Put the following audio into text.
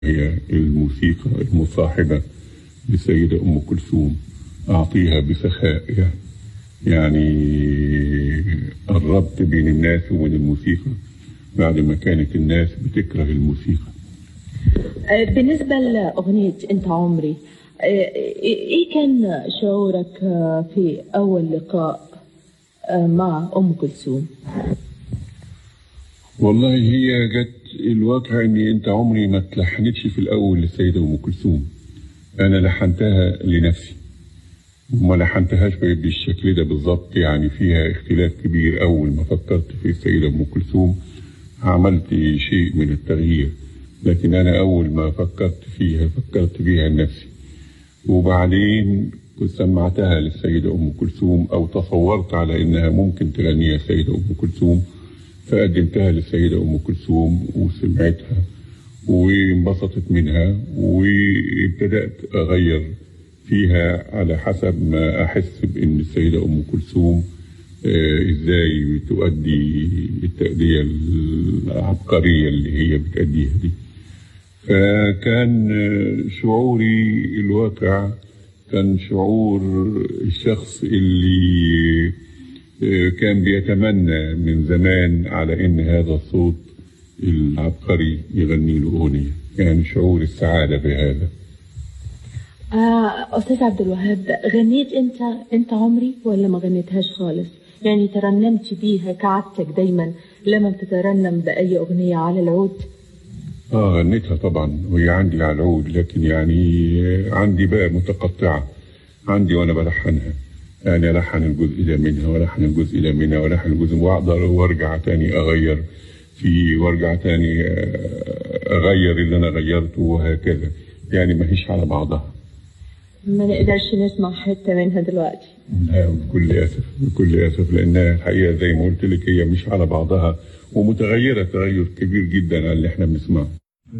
هي الموسيقى المصاحبة للسيدة أم كلثوم أعطيها بسخاء يعني الربط بين الناس وبين الموسيقى بعد ما كانت الناس بتكره الموسيقى آه، بالنسبة لأغنية أنت عمري آه، إيه كان شعورك آه، في أول لقاء آه، مع أم كلثوم؟ والله هي جت الواقع اني انت عمري ما اتلحنتش في الاول للسيده ام كلثوم انا لحنتها لنفسي وما لحنتهاش بالشكل ده بالظبط يعني فيها اختلاف كبير اول ما فكرت في السيده ام كلثوم عملت شيء من التغيير لكن انا اول ما فكرت فيها فكرت بيها لنفسي وبعدين كنت سمعتها للسيده ام كلثوم او تصورت على انها ممكن تغنيها السيده ام كلثوم فقدمتها للسيدة أم كلثوم وسمعتها وانبسطت منها وابتدأت أغير فيها على حسب ما أحس بأن السيدة أم كلثوم آه، إزاي تؤدي التأدية العبقرية اللي هي بتأديها دي فكان آه، شعوري الواقع كان شعور الشخص اللي كان بيتمنى من زمان على ان هذا الصوت العبقري يغني له اغنيه كان شعور السعاده بهذا آه أستاذ عبد الوهاب غنيت أنت أنت عمري ولا ما غنيتهاش خالص؟ يعني ترنمت بيها كعادتك دايما لما بتترنم بأي أغنية على العود؟ اه غنيتها طبعا وهي عندي على العود لكن يعني عندي بقى متقطعه عندي وانا بلحنها يعني ألحن الجزء ده منها وألحن الجزء ده منها وألحن الجزء وأقدر وأرجع تاني أغير فيه وأرجع تاني أغير اللي أنا غيرته وهكذا يعني ما هيش على بعضها ما نقدرش نسمع حتة منها دلوقتي لا، بكل أسف بكل أسف لأنها الحقيقة زي ما قلت لك هي مش على بعضها ومتغيرة تغير كبير جدا عن اللي احنا بنسمعه